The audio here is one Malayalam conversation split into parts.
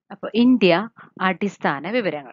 അപ്പോൾ ഇന്ത്യ അടിസ്ഥാന വിവരങ്ങൾ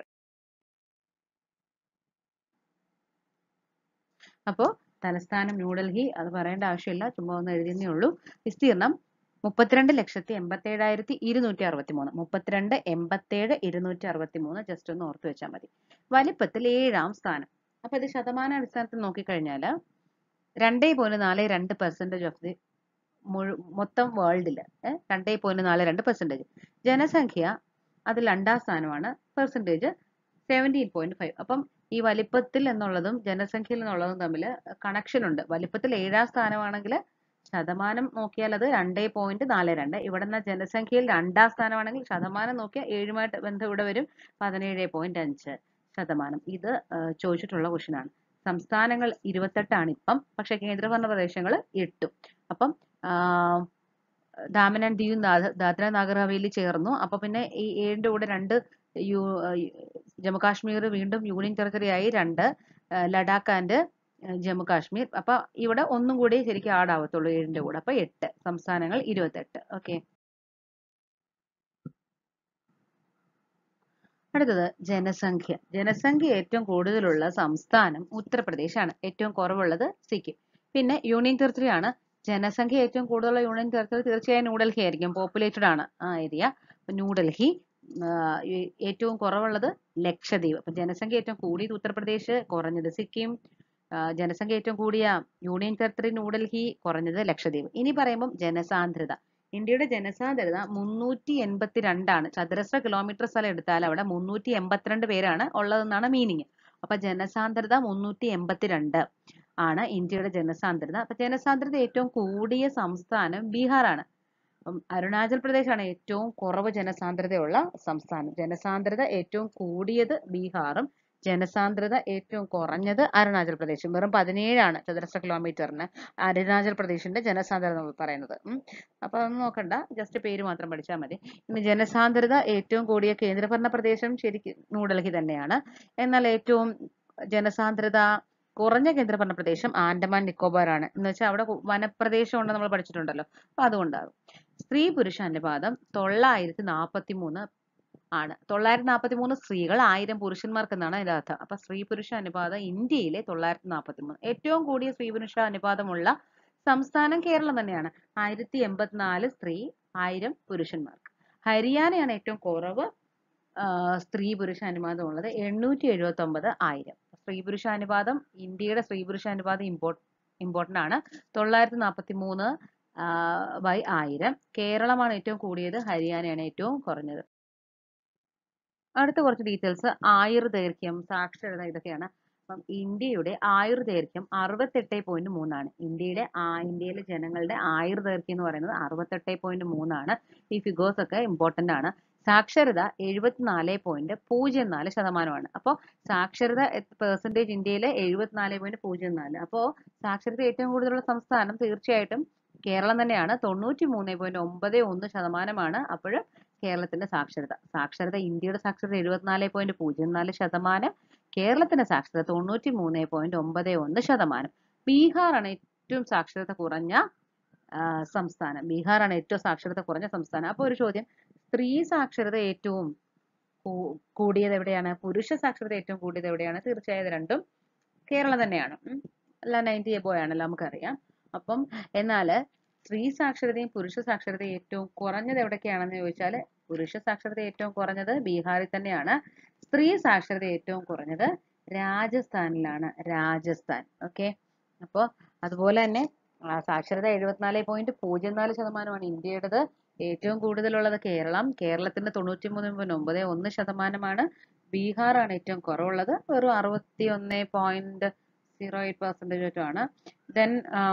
അപ്പോൾ തലസ്ഥാനം ന്യൂഡൽഹി അത് പറയേണ്ട ആവശ്യമില്ല ചുമ്മാ ഒന്ന് എഴുതിയെന്നേ ഉള്ളൂ വിസ്തീർണം മുപ്പത്തിരണ്ട് ലക്ഷത്തി എൺപത്തേഴായിരത്തി ഇരുന്നൂറ്റി അറുപത്തി മൂന്ന് മുപ്പത്തിരണ്ട് എൺപത്തേഴ് ഇരുന്നൂറ്റി അറുപത്തി മൂന്ന് ജസ്റ്റ് ഒന്ന് ഓർത്ത് വെച്ചാൽ മതി വലിപ്പത്തിൽ ഏഴാം സ്ഥാനം അപ്പൊ ഇത് ശതമാന അടിസ്ഥാനത്തിൽ നോക്കിക്കഴിഞ്ഞാൽ രണ്ടേ പോയിന്റ് നാല് രണ്ട് പെർസെൻറ്റേജ് ഓഫ് ദി മുഴു മൊത്തം വേൾഡിൽ രണ്ടേ പോയിന്റ് നാല് രണ്ട് പെർസെൻറ്റേജ് ജനസംഖ്യ അതിൽ രണ്ടാം സ്ഥാനമാണ് പെർസെൻറ്റേജ് സെവൻറ്റീൻ പോയിന്റ് ഫൈവ് അപ്പം ഈ വലിപ്പത്തിൽ എന്നുള്ളതും ജനസംഖ്യയിൽ എന്നുള്ളതും തമ്മിൽ കണക്ഷൻ ഉണ്ട് വലിപ്പത്തിൽ ഏഴാം സ്ഥാനമാണെങ്കിൽ ശതമാനം നോക്കിയാൽ അത് രണ്ടേ പോയിന്റ് നാല് രണ്ട് ഇവിടെ നിന്ന് ജനസംഖ്യയിൽ രണ്ടാം സ്ഥാനമാണെങ്കിൽ ശതമാനം നോക്കിയാൽ ഏഴുമായിട്ട് ബന്ധം ഇവിടെ വരും പതിനേഴ് പോയിന്റ് അഞ്ച് ശതമാനം ഇത് ആ, ചോദിച്ചിട്ടുള്ള ക്വസ്റ്റ്യൻ ആണ് സംസ്ഥാനങ്ങൾ ഇരുപത്തെട്ടാണ് ഇപ്പം പക്ഷെ കേന്ദ്രഭരണ പ്രദേശങ്ങൾ എട്ടും അപ്പം ആ, ദാമൻ ആൻഡ് ദിയു ദാ- ദാദ്ര നാഗർ ഹവേലി ചേർന്നു അപ്പൊ പിന്നെ ഈ ഏഴിന്റെ കൂടെ രണ്ട് യു ജമ്മു കാശ്മീർ വീണ്ടും യൂണിയൻ ടെറിട്ടറി ആയി രണ്ട് ആ, ലഡാക്ക് ആൻഡ് ജമ്മു കാശ്മീർ അപ്പൊ ഇവിടെ ഒന്നും കൂടി ശരിക്കും ആഡ് ആവത്തുള്ളൂ ഏഴിന്റെ കൂടെ അപ്പൊ എട്ട് സംസ്ഥാനങ്ങൾ ഇരുപത്തെട്ട് ഓക്കെ അടുത്തത് ജനസംഖ്യ ജനസംഖ്യ ഏറ്റവും കൂടുതലുള്ള സംസ്ഥാനം ഉത്തർപ്രദേശാണ് ഏറ്റവും കുറവുള്ളത് സിക്കിം പിന്നെ യൂണിയൻ ടെറിട്ടറി ആണ് ജനസംഖ്യ ഏറ്റവും കൂടുതലുള്ള യൂണിയൻ ടെറിട്ടറി തീർച്ചയായും ന്യൂഡൽഹി ആയിരിക്കും പോപ്പുലേറ്റഡ് ആണ് ആ ഏരിയ ന്യൂഡൽഹി ആ, ഈ- ഏറ്റവും കുറവുള്ളത് ലക്ഷദ്വീപ് അപ്പൊ ജനസംഖ്യ ഏറ്റവും കൂടിയത് ഉത്തർപ്രദേശ് കുറഞ്ഞത് സിക്കിം ആ, ജനസംഖ്യ ഏറ്റവും കൂടിയ യൂണിയൻ ടെറിട്ടറി ന്യൂഡൽഹി കുറഞ്ഞത് ലക്ഷദ്വീപ് ഇനി പറയുമ്പോൾ ജനസാന്ദ്രത ഇന്ത്യയുടെ ജനസാന്ദ്രത മുന്നൂറ്റി എൺപത്തി രണ്ടാണ് ചതുരശ്ര കിലോമീറ്റർ സ്ഥലം എടുത്താൽ അവിടെ മുന്നൂറ്റി എൺപത്തിരണ്ട് പേരാണ് ഉള്ളതെന്നാണ് മീനിങ് അപ്പൊ ജനസാന്ദ്രത മുന്നൂറ്റി എൺപത്തിരണ്ട് ആണ് ഇന്ത്യയുടെ ജനസാന്ദ്രത അപ്പൊ ജനസാന്ദ്രത ഏറ്റവും കൂടിയ സംസ്ഥാനം ബീഹാറാണ് അപ്പം അരുണാചൽ പ്രദേശാണ് ഏറ്റവും കുറവ് ജനസാന്ദ്രതയുള്ള സംസ്ഥാനം ജനസാന്ദ്രത ഏറ്റവും കൂടിയത് ബീഹാറും ജനസാന്ദ്രത ഏറ്റവും കുറഞ്ഞത് അരുണാചൽ പ്രദേശും വെറും പതിനേഴാണ് ചതുരശ്ര കിലോമീറ്ററിന് അരുണാചൽ പ്രദേശിന്റെ ജനസാന്ദ്രത നമ്മൾ പറയുന്നത് ഉം. അപ്പൊ അതൊന്നും നോക്കണ്ട ജസ്റ്റ് പേര് മാത്രം പഠിച്ചാൽ മതി ഇനി ജനസാന്ദ്രത ഏറ്റവും കൂടിയ കേന്ദ്രഭരണ പ്രദേശം ശരിക്കും ന്യൂഡൽഹി തന്നെയാണ് എന്നാൽ ഏറ്റവും ജനസാന്ദ്രത കുറഞ്ഞ കേന്ദ്രഭരണ പ്രദേശം ആൻഡമാൻ നിക്കോബാർ ആണ് എന്ന് വെച്ചാൽ അവിടെ കു- വനപ്രദേശം ഉണ്ടെന്ന് നമ്മൾ പഠിച്ചിട്ടുണ്ടല്ലോ അപ്പൊ അതുകൊണ്ടാകും സ്ത്രീ പുരുഷ അനുപാതം തൊള്ളായിരത്തി നാൽപ്പത്തി മൂന്ന് ആണ് തൊള്ളായിരത്തി നാൽപ്പത്തി മൂന്ന് സ്ത്രീകൾ ആയിരം പുരുഷന്മാർക്ക് എന്നാണ് അതിന്റെ അർത്ഥം അപ്പൊ സ്ത്രീ പുരുഷ അനുപാതം ഇന്ത്യയിലെ തൊള്ളായിരത്തി നാൽപ്പത്തി മൂന്ന് ഏറ്റവും കൂടിയ സ്ത്രീ പുരുഷ അനുപാതമുള്ള സംസ്ഥാനം കേരളം തന്നെയാണ് ആയിരത്തി എൺപത്തിനാല് സ്ത്രീ ആയിരം പുരുഷന്മാർക്ക് ഹരിയാനയാണ് ഏറ്റവും കുറവ് ആ, സ്ത്രീ പുരുഷ അനുപാതം ഉള്ളത് എണ്ണൂറ്റി എഴുപത്തി ഒമ്പത് ആയിരം സ്ത്രീ പുരുഷ അനുപാതം ഇന്ത്യയുടെ സ്ത്രീ പുരുഷ അനുപാതം ഇമ്പോർട്ട് ഇമ്പോർട്ടന്റ് ആണ് തൊള്ളായിരത്തി നാൽപ്പത്തി മൂന്ന് ബൈ ആയിരം കേരളമാണ് ഏറ്റവും കൂടിയത് ഹരിയാനയാണ് ഏറ്റവും കുറഞ്ഞത് അടുത്ത കുറച്ച് ഡീറ്റെയിൽസ് ആയുർദൈർഘ്യം സാക്ഷരത ഇതൊക്കെയാണ് അപ്പം ഇന്ത്യയുടെ ആയുർദൈർഘ്യം അറുപത്തെട്ട് പോയിന്റ് മൂന്നാണ് ഇന്ത്യയുടെ ആ ഇന്ത്യയിലെ ജനങ്ങളുടെ ആയുർദൈർഘ്യം എന്ന് പറയുന്നത് അറുപത്തെട്ട് പോയിന്റ് മൂന്നാണ് ഈ ഫിഗേഴ്സ് ഒക്കെ ഇമ്പോർട്ടന്റ് ആണ് സാക്ഷരത എഴുപത്തിനാല് പോയിന്റ് പൂജ്യം നാല് ശതമാനമാണ് അപ്പോൾ സാക്ഷരത പെർസെൻറ്റേജ് ഇന്ത്യയിലെ എഴുപത്തിനാല് പോയിന്റ് പൂജ്യം നാല് അപ്പോൾ സാക്ഷരത ഏറ്റവും കൂടുതലുള്ള സംസ്ഥാനം തീർച്ചയായിട്ടും കേരളം തന്നെയാണ് തൊണ്ണൂറ്റി മൂന്ന് പോയിന്റ് ഒമ്പത് ഒന്ന് ശതമാനമാണ് അപ്പോൾ കേരളത്തിന്റെ സാക്ഷരത സാക്ഷരത ഇന്ത്യയുടെ സാക്ഷരത എഴുപത്തിനാല് പോയിന്റ് പൂജ്യം നാല് ശതമാനം കേരളത്തിന്റെ സാക്ഷരത തൊണ്ണൂറ്റി മൂന്ന് പോയിന്റ് ഒമ്പത് ഒന്ന് ശതമാനം ബീഹാറാണ് ഏറ്റവും സാക്ഷരത കുറഞ്ഞ ആ, സംസ്ഥാനം ബീഹാറാണ് ഏറ്റവും സാക്ഷരത കുറഞ്ഞ സംസ്ഥാനം അപ്പോൾ ഒരു ചോദ്യം സ്ത്രീ സാക്ഷരത ഏറ്റവും കൂ- കൂടിയത് എവിടെയാണ് പുരുഷ സാക്ഷരത ഏറ്റവും കൂടിയത് എവിടെയാണ് തീർച്ചയായും ഇത് രണ്ടും കേരളം തന്നെയാണ് ഉം. എല്ലാം നയൻറ്റി എബോ ആണല്ലോ നമുക്കറിയാം അപ്പം എന്നാല് സ്ത്രീ സാക്ഷരതയും പുരുഷ സാക്ഷരതയും ഏറ്റവും കുറഞ്ഞത് എവിടൊക്കെയാണെന്ന് ചോദിച്ചാൽ പുരുഷ സാക്ഷരത ഏറ്റവും കുറഞ്ഞത് ബീഹാറിൽ തന്നെയാണ് സ്ത്രീ സാക്ഷരത ഏറ്റവും കുറഞ്ഞത് രാജസ്ഥാനിലാണ് രാജസ്ഥാൻ ഓക്കെ അപ്പോൾ അതുപോലെ തന്നെ ആ, സാക്ഷരത എഴുപത്തിനാല് പോയിന്റ് പൂജ്യം നാല് ശതമാനമാണ് ഇന്ത്യയുടേത് ഏറ്റവും കൂടുതലുള്ളത് കേരളം കേരളത്തിന്റെ തൊണ്ണൂറ്റി മൂന്ന് പോയിന്റ് ഒമ്പത് ഒന്ന് ശതമാനമാണ് ബീഹാറാണ് ഏറ്റവും കുറവുള്ളത് വെറും അറുപത്തി ഒന്ന് പോയിന്റ് സീറോ എയ്റ്റ് പെർസെൻറ്റേജ് ആണ് ദെൻ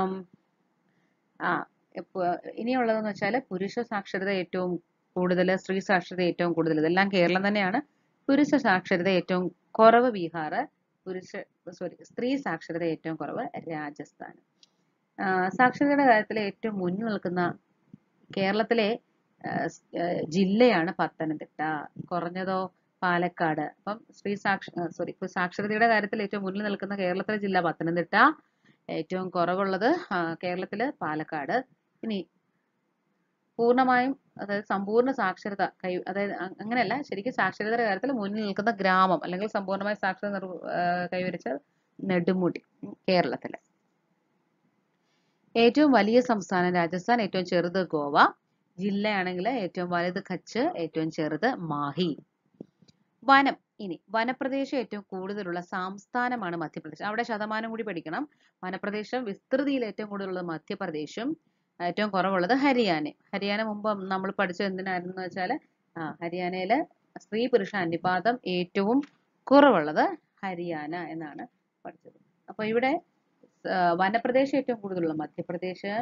ആ ഇപ്പൊ ഇനിയുള്ളതെന്ന് വെച്ചാൽ പുരുഷ സാക്ഷരത ഏറ്റവും കൂടുതൽ സ്ത്രീ സാക്ഷരത ഏറ്റവും കൂടുതൽ ഇതെല്ലാം കേരളം തന്നെയാണ് പുരുഷ സാക്ഷരത ഏറ്റവും കുറവ് ബീഹാർ പുരുഷ സോറി സ്ത്രീ സാക്ഷരത ഏറ്റവും കുറവ് രാജസ്ഥാൻ ആ, സാക്ഷരതയുടെ കാര്യത്തിൽ ഏറ്റവും മുന്നിൽ നിൽക്കുന്ന കേരളത്തിലെ ആ, സ്- ആ, ജില്ലയാണ് പത്തനംതിട്ട കുറഞ്ഞതോ പാലക്കാട് അപ്പം സ്ത്രീ സാക്ഷ സോറി സാക്ഷരതയുടെ കാര്യത്തിൽ ഏറ്റവും മുന്നിൽ നിൽക്കുന്ന കേരളത്തിലെ ജില്ല പത്തനംതിട്ട ഏറ്റവും കുറവുള്ളത് ആ, കേരളത്തില് പാലക്കാട് ഇനി പൂർണ്ണമായും അതായത് സമ്പൂർണ്ണ സാക്ഷരത കൈ അതായത് അ- അങ്ങനെയല്ല ശരിക്കും സാക്ഷരതയുടെ കാര്യത്തിൽ മുന്നിൽ നിൽക്കുന്ന ഗ്രാമം അല്ലെങ്കിൽ സമ്പൂർണ്ണമായ സാക്ഷരത നിർവ ആഹ് കൈവരിച്ച നെടുമുടി ഉം, കേരളത്തിലെ ഏറ്റവും വലിയ സംസ്ഥാനം രാജസ്ഥാൻ ഏറ്റവും ചെറുത് ഗോവ ജില്ലയാണെങ്കിൽ ഏറ്റവും വലുത് കച്ച് ഏറ്റവും ചെറുത് മാഹി വനം ഇനി വനപ്രദേശം ഏറ്റവും കൂടുതലുള്ള സംസ്ഥാനമാണ് മധ്യപ്രദേശ് അവിടെ ശതമാനം കൂടി പഠിക്കണം വനപ്രദേശം വിസ്തൃതിയിൽ ഏറ്റവും കൂടുതലുള്ളത് മധ്യപ്രദേശും ഏറ്റവും കുറവുള്ളത് ഹരിയാന ഹരിയാന മുമ്പ് നമ്മൾ പഠിച്ചത് എന്തിനായിരുന്നു എന്ന് വെച്ചാൽ ആ ഹരിയാനയിലെ സ്ത്രീ പുരുഷ അനുപാതം ഏറ്റവും കുറവുള്ളത് ഹരിയാന എന്നാണ് പഠിച്ചത് അപ്പൊ ഇവിടെ ആ, വനപ്രദേശം ഏറ്റവും കൂടുതലുള്ള മധ്യപ്രദേശ്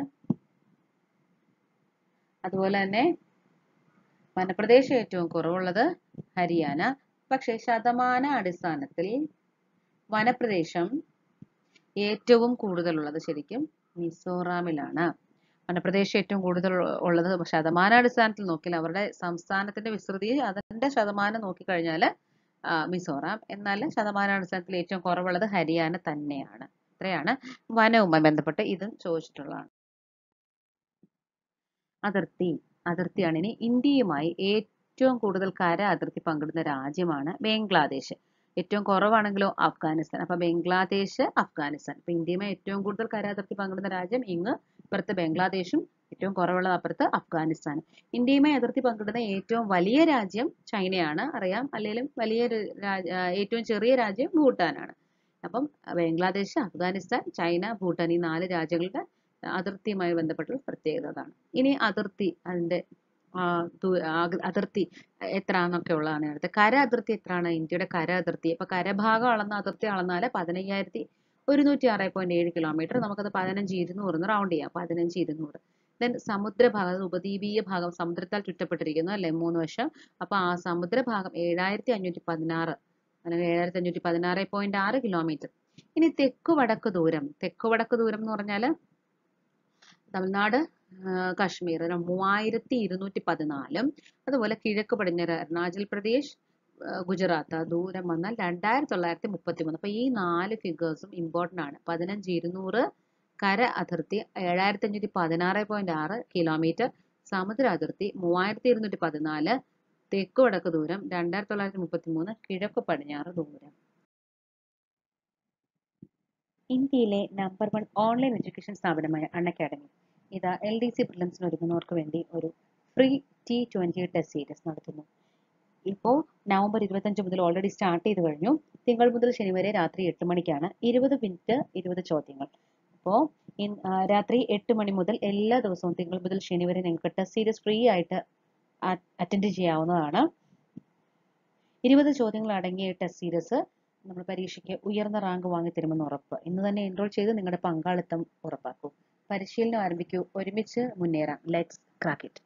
അതുപോലെ തന്നെ വനപ്രദേശം ഏറ്റവും കുറവുള്ളത് ഹരിയാന പക്ഷേ ശതമാന അടിസ്ഥാനത്തിൽ വനപ്രദേശം ഏറ്റവും കൂടുതലുള്ളത് ശരിക്കും മിസോറാമിലാണ് വനപ്രദേശം ഏറ്റവും കൂടുതൽ ഉള്ളത് ശതമാനാടിസ്ഥാനത്തിൽ നോക്കിയാൽ അവരുടെ സംസ്ഥാനത്തിന്റെ വിസ്തൃതി അതിന്റെ ശതമാനം നോക്കിക്കഴിഞ്ഞാൽ മിസോറാം എന്നാൽ ശതമാനാടിസ്ഥാനത്തിൽ ഏറ്റവും കുറവുള്ളത് ഹരിയാന തന്നെയാണ് ഇത്രയാണ് വനവുമായി ബന്ധപ്പെട്ട് ഇതും ചോദിച്ചിട്ടുള്ളതാണ് അതിർത്തി അതിർത്തിയാണ് ഇനി ഇന്ത്യയുമായി ഏറ്റവും കൂടുതൽ കര അതിർത്തി പങ്കിടുന്ന രാജ്യമാണ് ബംഗ്ലാദേശ് ഏറ്റവും കുറവാണെങ്കിലോ അഫ്ഗാനിസ്ഥാൻ അപ്പൊ ബംഗ്ലാദേശ് അഫ്ഗാനിസ്ഥാൻ അപ്പൊ ഇന്ത്യയുമായി ഏറ്റവും കൂടുതൽ കര അതിർത്തി പങ്കിടുന്ന രാജ്യം ഇങ്ങ് ഇപ്പുറത്ത് ബംഗ്ലാദേശും ഏറ്റവും കുറവുള്ളത് അപ്പുറത്ത് അഫ്ഗാനിസ്ഥാനും ഇന്ത്യയുമായി അതിർത്തി പങ്കിടുന്ന ഏറ്റവും വലിയ രാജ്യം ചൈനയാണ് അറിയാം അല്ലെങ്കിലും വലിയൊരു രാജ- ആ, ഏറ്റവും ചെറിയ രാജ്യം ഭൂട്ടാനാണ് അപ്പം ബംഗ്ലാദേശ് അഫ്ഗാനിസ്ഥാൻ ചൈന ഭൂട്ടാൻ ഈ നാല് രാജ്യങ്ങളുടെ അതിർത്തിയുമായി ബന്ധപ്പെട്ടുള്ള പ്രത്യേകത അതാണ് ഇനി അതിർത്തി അതിന്റെ ആ, ദൂ- ആ- അതിർത്തി എത്രയാന്നൊക്കെ ഉള്ളതാണ് അടുത്ത കര അതിർത്തി എത്രയാണ് ഇന്ത്യയുടെ കര അതിർത്തി അപ്പൊ കരഭാഗം അളന്ന അതിർത്തി അളന്നാല് പതിനയ്യായിരത്തി ഒരുന്നൂറ്റി ആറ് പോയിന്റ് ഏഴ് കിലോമീറ്റർ നമുക്കത് പതിനഞ്ച് ഇരുന്നൂറ് എന്ന് റൗണ്ട് ചെയ്യാം പതിനഞ്ച് ഇരുന്നൂറ് ദെൻ സമുദ്രഭാഗം അത് ഉപദ്വീപീയ ഭാഗം സമുദ്രത്താൽ ചുറ്റപ്പെട്ടിരിക്കുന്നു അല്ലെ മൂന്ന് വശം അപ്പൊ ആ സമുദ്രഭാഗം ഏഴായിരത്തി അഞ്ഞൂറ്റി പതിനാറ് അല്ലെങ്കിൽ ഏഴായിരത്തി അഞ്ഞൂറ്റി പതിനാറ് പോയിന്റ് ആറ് കിലോമീറ്റർ ഇനി തെക്കു വടക്ക് ദൂരം തെക്കു വടക്ക് ദൂരം എന്ന് പറഞ്ഞാല് തമിഴ്നാട് ആ, കാശ്മീർ ഒരു മൂവായിരത്തി ഇരുന്നൂറ്റി പതിനാലും അതുപോലെ കിഴക്ക് പടിഞ്ഞാറ് അരുണാചൽ പ്രദേശ് ആ, ഗുജറാത്ത് ആ ദൂരം വന്നാൽ രണ്ടായിരത്തി തൊള്ളായിരത്തി മുപ്പത്തി മൂന്ന് അപ്പൊ ഈ നാല് ഫിഗേഴ്സും ഇമ്പോർട്ടന്റ് ആണ് പതിനഞ്ച് ഇരുന്നൂറ് കര അതിർത്തി ഏഴായിരത്തി അഞ്ഞൂറ്റി പതിനാറ് പോയിന്റ് ആറ് കിലോമീറ്റർ സമുദ്ര അതിർത്തി മൂവായിരത്തി ഇരുന്നൂറ്റി പതിനാല് തെക്ക് വടക്ക് ദൂരം രണ്ടായിരത്തി തൊള്ളായിരത്തി മുപ്പത്തി മൂന്ന് കിഴക്ക് പടിഞ്ഞാറ് ദൂരം ഇന്ത്യയിലെ നമ്പർ വൺ ഓൺലൈൻ എഡ്യൂക്കേഷൻ സ്ഥാപനമായ അൺ അക്കാഡമി ഇത് എൽ ഡി സി പ്രിലിംസിന് ഒരുങ്ങുന്നവർക്ക് വേണ്ടി ഒരു free T twenty test series നടത്തുന്നു ഇപ്പോൾ നവംബർ ഇരുപത്തഞ്ച് മുതൽ ഓൾറെഡി സ്റ്റാർട്ട് ചെയ്ത് കഴിഞ്ഞു തിങ്കൾ മുതൽ ശനി വരെ രാത്രി എട്ട് മണിക്കാണ് ഇരുപത് മിനിറ്റ് ഇരുപത് ചോദ്യങ്ങൾ അപ്പോൾ രാത്രി എട്ട് മണി മുതൽ എല്ലാ ദിവസവും തിങ്കൾ മുതൽ ശനി വരെ നിങ്ങൾക്ക് ടെസ്റ്റ് സീരീസ് ഫ്രീ ആയിട്ട് അറ്റൻഡ് ചെയ്യാവുന്നതാണ് ഇരുപത് ചോദ്യങ്ങൾ അടങ്ങിയ ടെസ്റ്റ് സീരീസ് നമ്മൾ പരീക്ഷയ്ക്ക് ഉയർന്ന റാങ്ക് വാങ്ങി തരുമെന്ന് ഉറപ്പ് ഇന്ന് തന്നെ എൻറോൾ ചെയ്ത് നിങ്ങളുടെ പങ്കാളിത്തം ഉറപ്പാക്കൂ പരിശീലനം ആരംഭിക്കൂ ഒരുമിച്ച് മുന്നേറാം ലെറ്റ്സ് ക്രാക്ക് ഇറ്റ്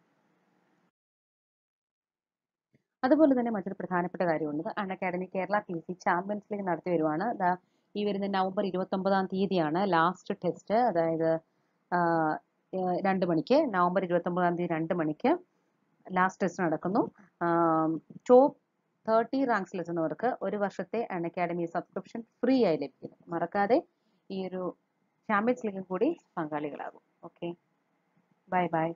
അതുപോലെ തന്നെ മറ്റൊരു പ്രധാനപ്പെട്ട കാര്യമുള്ളത് Unacademy Kerala T C champions league നടത്തി വരുവാണ് ദാ ഈ വരുന്ന നവംബർ ഇരുപത്തി ഒമ്പതാം തീയതിയാണ് ലാസ്റ്റ് ടെസ്റ്റ് അതായത് ആ, ഏർ രണ്ട് മണിക്ക് നവംബർ ഇരുപത്തി ഒമ്പതാം തീയതി രണ്ട് മണിക്ക് ലാസ്റ്റ് ടെസ്റ്റ് നടക്കുന്നു ടോപ്പ് തേർട്ടി റാങ്ക്സിൽ എത്തുന്നവർക്ക് ഒരു വർഷത്തെ അൺ അക്കാഡമി സബ്സ്ക്രിപ്ഷൻ ഫ്രീ ആയി ലഭിക്കുന്നു മറക്കാതെ ഈ ഒരു ചാമ്പ്യൻസ് ലീഗിൽ കൂടി പങ്കാളികളാകും ഓക്കെ ബൈ ബൈ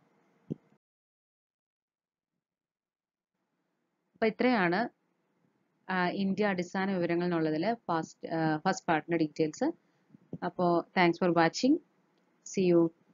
അപ്പൊ ഇത്രയാണ് ആ, ഇന്ത്യ അടിസ്ഥാന വിവരങ്ങൾ എന്നുള്ളതിൽ ഫസ്റ്റ് ഫസ്റ്റ് പാർട്ടിന്റെ ഡീറ്റെയിൽസ് അപ്പോൾ thanks for watching see U